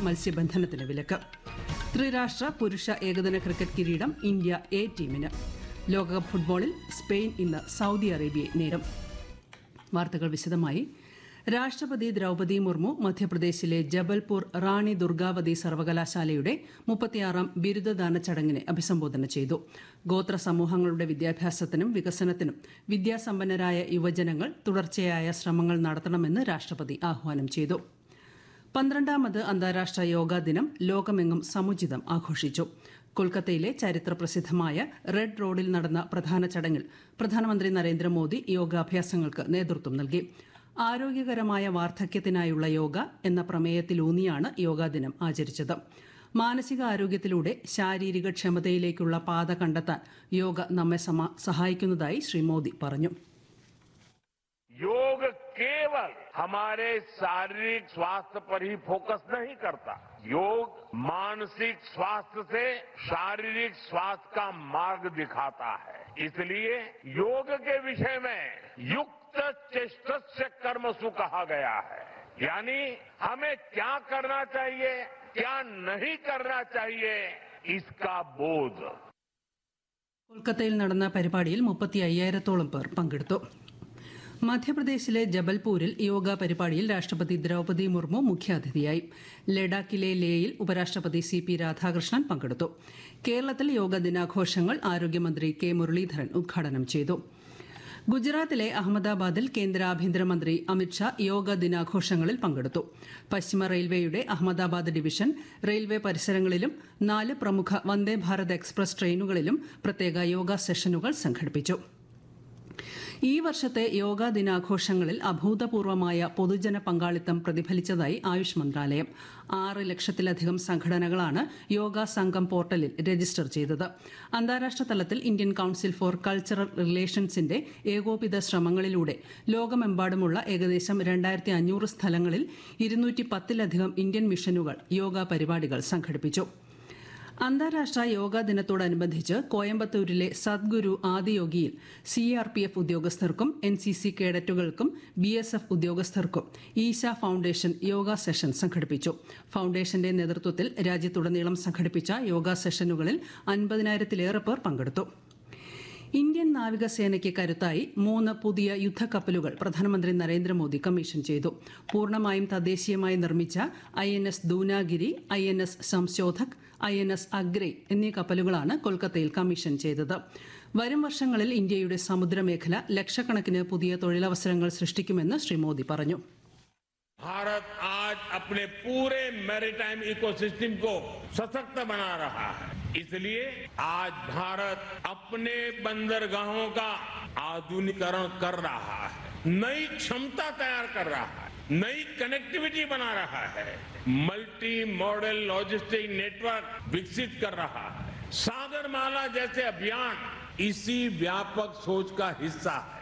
മത്സ്യബന്ധനത്തിന് വിലക്ക് ത്രിരാഷ്ട്ര പുരുഷ ഏകദിന ക്രിക്കറ്റ് കിരീടം ഇന്ത്യ എ ടീമിന് ലോകകപ്പ് ഫുട്ബോളിൽ സ്പെയിൻ ഇന്ന് സൗദി അറേബ്യയെ നേരും വാർത്തകൾ വിശദമായി രാഷ്ട്രപതി ദ്രൗപദി മുർമു മധ്യപ്രദേശിലെ ജബൽപൂർ റാണി ദുർഗാവതി സർവകലാശാലയുടെ മുപ്പത്തിയാറാം ബിരുദദാന ചടങ്ങിനെ അഭിസംബോധന ചെയ്തു ഗോത്ര സമൂഹങ്ങളുടെ വിദ്യാഭ്യാസത്തിനും വികസനത്തിനും വിദ്യാസമ്പന്നരായ യുവജനങ്ങൾ തുടർച്ചയായ ശ്രമങ്ങൾ നടത്തണമെന്ന് രാഷ്ട്രപതി ആഹ്വാനം ചെയ്തു പന്ത്രണ്ടാമത് അന്താരാഷ്ട്ര യോഗാ ദിനം ലോകമെങ്ങും സമുചിതം ആഘോഷിച്ചു കൊൽക്കത്തയിലെ ചരിത്ര പ്രസിദ്ധമായ റെഡ് റോഡിൽ നടന്ന പ്രധാന ചടങ്ങിൽ പ്രധാനമന്ത്രി നരേന്ദ്രമോദി യോഗാഭ്യാസങ്ങൾക്ക് നേതൃത്വം നൽകി ആരോഗ്യകരമായ വാർദ്ധക്യത്തിനായുള്ള യോഗ എന്ന പ്രമേയത്തിലൂന്നിയാണ് യോഗാ ദിനം ആചരിച്ചത് മാനസിക ആരോഗ്യത്തിലൂടെ ശാരീരിക ക്ഷമതയിലേക്കുള്ള പാത കണ്ടെത്താൻ യോഗ നമ്മെ സമ- സഹായിക്കുന്നതായി ശ്രീ മോദി പറഞ്ഞു योग केवल हमारे शारीरिक स्वास्थ्य पर ही फोकस नहीं करता योग मानसिक स्वास्थ्य से शारीरिक स्वास्थ्य का मार्ग दिखाता है इसलिए योग के विषय में युक्त चेष्टस्य कर्मसु कहा गया है यानी हमें क्या करना चाहिए क्या नहीं करना चाहिए इसका बोध കൊൽക്കത്തയിൽ നടന്ന പരിപാടിയിൽ മുപ്പത്തി അയ്യായിരത്തോളം പേർ പങ്കെടുത്തു മധ്യപ്രദേശിലെ ജബൽപൂരിൽ യോഗ പരിപാടിയിൽ രാഷ്ട്രപതി ദ്രൗപദി മുർമു മുഖ്യാതിഥിയായി ലഡാക്കിലെ ലേയിൽ ഉപരാഷ്ട്രപതി സി പി രാധാകൃഷ്ണൻ പങ്കെടുത്തു കേരളത്തിൽ യോഗ ദിനാഘോഷങ്ങൾ ആരോഗ്യമന്ത്രി കെ മുരളീധരൻ ഉദ്ഘാടനം ചെയ്തു ഗുജറാത്തിലെ അഹമ്മദാബാദിൽ കേന്ദ്ര ആഭ്യന്തരമന്ത്രി അമിത്ഷാ യോഗ ദിനാഘോഷങ്ങളിൽ പങ്കെടുത്തു പശ്ചിമ റെയിൽവേയുടെ അഹമ്മദാബാദ് ഡിവിഷൻ റെയിൽവേ പരിസരങ്ങളിലും നാല് പ്രമുഖ വന്ദേ ഭാരത് എക്സ്പ്രസ് ട്രെയിനുകളിലും പ്രത്യേക യോഗ സെഷനുകൾ സംഘടിപ്പിച്ചു ഈ വർഷത്തെ യോഗാ ദിനാഘോഷങ്ങളിൽ അഭൂതപൂർവമായ പൊതുജന പങ്കാളിത്തം പ്രതിഫലിച്ചതായി ആയുഷ് മന്ത്രാലയം ആറ് ലക്ഷത്തിലധികം സംഘടനകളാണ് യോഗ സംഘം പോർട്ടലിൽ രജിസ്റ്റർ ചെയ്തത് അന്താരാഷ്ട്ര തലത്തിൽ ഇന്ത്യൻ കൌൺസിൽ ഫോർ കൾച്ചറൽ റിലേഷൻസിന്റെ ഏകോപിത ശ്രമങ്ങളിലൂടെ ലോകമെമ്പാടുമുള്ള ഏകദേശം രണ്ടായിരത്തി അഞ്ഞൂറ് സ്ഥലങ്ങളിൽ ഇരുന്നൂറ്റി പത്തിലധികം ഇന്ത്യൻ മിഷനുകൾ യോഗ പരിപാടികൾ സംഘടിപ്പിച്ചു അന്താരാഷ്ട്ര യോഗാ ദിനത്തോടനുബന്ധിച്ച് കോയമ്പത്തൂരിലെ സദ്ഗുരു ആദിയോഗിയിൽ സി ആർ പി എഫ് ഉദ്യോഗസ്ഥർക്കും എൻ സി സി കേഡറ്റുകൾക്കും ബി എസ് എഫ് ഉദ്യോഗസ്ഥർക്കും ഈശ ഫൌണ്ടേഷൻ യോഗ സെഷൻ സംഘടിപ്പിച്ചു ഫൌണ്ടേഷന്റെ നേതൃത്വത്തിൽ രാജ്യത്തുടനീളം സംഘടിപ്പിച്ച യോഗ സെഷനുകളിൽ അൻപതിനായിരത്തിലേറെ പേർ പങ്കെടുത്തു ഇന്ത്യൻ നാവികസേനയ്ക്ക് കരുത്തായി മൂന്ന് പുതിയ യുദ്ധക്കപ്പലുകൾ പ്രധാനമന്ത്രി നരേന്ദ്രമോദി കമ്മീഷൻ ചെയ്തു പൂർണ്ണമായും തദ്ദേശീയമായി നിർമ്മിച്ച I N S Dunagiri I N S Sanshodhak I N S Agray എന്നീ കപ്പലുകളാണ് കൊൽക്കത്തയിൽ കമ്മീഷൻ ചെയ്തത് വരും വർഷങ്ങളിൽ ഇന്ത്യയുടെ സമുദ്രമേഖല ലക്ഷക്കണക്കിന് പുതിയ തൊഴിലവസരങ്ങൾ സൃഷ്ടിക്കുമെന്ന് ശ്രീ മോദി പറഞ്ഞു भारत आज अपने पूरे मैरीटाइम इकोसिस्टम को सशक्त बना रहा है इसलिए आज भारत अपने बंदरगाहों का आधुनिकरण कर रहा है नई क्षमता तैयार कर रहा है नई कनेक्टिविटी बना रहा है मल्टी मॉडल लॉजिस्टिक नेटवर्क विकसित कर रहा है सागरमाला जैसे अभियान इसी व्यापक सोच का हिस्सा है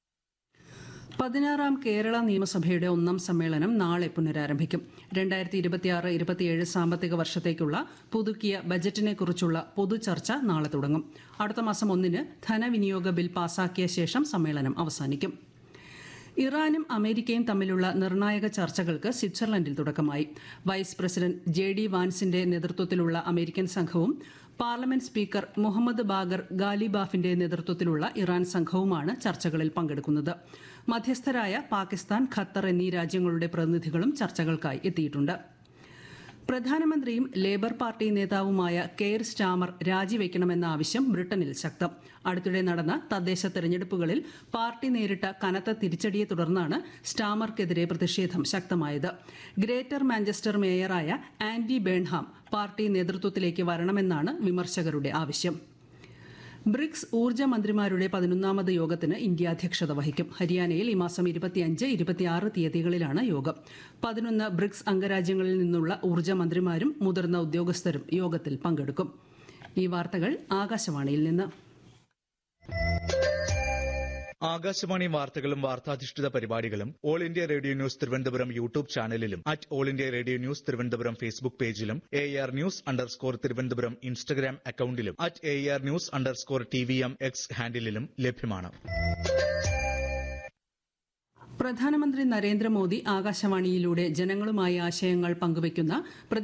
പതിനാറാം കേരള നിയമസഭയുടെ ഒന്നാം സമ്മേളനം നാളെ പുനരാരംഭിക്കും രണ്ടായിരത്തി ഇരുപത്തിയാറ് ഇരുപത്തിയേഴ് സാമ്പത്തിക വർഷത്തേക്കുള്ള പുതുക്കിയ ബജറ്റിനെക്കുറിച്ചുള്ള പൊതുചർച്ച നാളെ തുടങ്ങും അടുത്ത മാസം ഒന്നിന് ധനവിനിയോഗ ബിൽ പാസാക്കിയ ശേഷം സമ്മേളനം അവസാനിക്കും ഇറാനും അമേരിക്കയും തമ്മിലുള്ള നിർണായക ചർച്ചകൾക്ക് സ്വിറ്റ്സർലൻഡിൽ തുടക്കമായി വൈസ് പ്രസിഡന്റ് ജെ ഡി വാൻസിന്റെ നേതൃത്വത്തിലുള്ള അമേരിക്കൻ സംഘവും പാർലമെന്റ് സ്പീക്കർ മുഹമ്മദ് ബാഗർ ഗാലിബാഫിന്റെ നേതൃത്വത്തിലുള്ള ഇറാൻ സംഘവുമാണ് ചർച്ചകളിൽ പങ്കെടുക്കുന്നത് മധ്യസ്ഥരായ പാകിസ്ഥാൻ ഖത്തർ എന്നീ രാജ്യങ്ങളുടെ പ്രതിനിധികളും ചർച്ചകൾക്കായി എത്തിയിട്ടുണ്ട് പ്രധാനമന്ത്രിയും ലേബർ പാർട്ടി നേതാവുമായ കെയർ സ്റ്റാമർ രാജിവെക്കണമെന്ന ആവശ്യം ബ്രിട്ടനിൽ ശക്തം അടുത്തിടെ നടന്ന തദ്ദേശ തെരഞ്ഞെടുപ്പുകളിൽ പാർട്ടി നേരിട്ട കനത്ത തിരിച്ചടിയെ തുടർന്നാണ് സ്റ്റാമർക്കെതിരെ പ്രതിഷേധം ശക്തമായത് ഗ്രേറ്റർ മാഞ്ചസ്റ്റർ മേയറായ ആൻഡി ബേൺഹാം പാർട്ടി നേതൃത്വത്തിലേക്ക് വരണമെന്നാണ് വിമർശകരുടെ ആവശ്യം ബ്രിക്സ് ഊർജ്ജ മന്ത്രിമാരുടെ പതിനൊന്നാമത് യോഗത്തിന് ഇന്ത്യ അധ്യക്ഷത വഹിക്കും ഹരിയാനയിൽ ഈ മാസം ഇരുപത്തിയഞ്ച് ഇരുപത്തിയാറ് തീയതികളിലാണ് യോഗം പതിനൊന്ന് ബ്രിക്സ് അംഗരാജ്യങ്ങളിൽ നിന്നുള്ള ഊർജ്ജ മന്ത്രിമാരും മുതിർന്ന ഉദ്യോഗസ്ഥരും യോഗത്തിൽ പങ്കെടുക്കും ഈ വാർത്തകൾ ആകാശവാണിയിൽ നിന്ന് ആകാശവാണി വാർത്തകളും വാർത്താധിഷ്ഠിത പരിപാടികളും all India radio news Thiruvananthapuram YouTube ചാനലിലും at all India radio news Thiruvananthapuram Facebook പേജിലും A R news underscore Thiruvananthapuram Instagram അക്കൌണ്ടിലും at A R news underscore T V M X ഹാൻഡിലും ലഭ്യമാണ് പ്രധാനമന്ത്രി നരേന്ദ്രമോദി ആകാശവാണിയിലൂടെ ജനങ്ങളുമായി ആശയങ്ങൾ പങ്കുവയ്ക്കുന്ന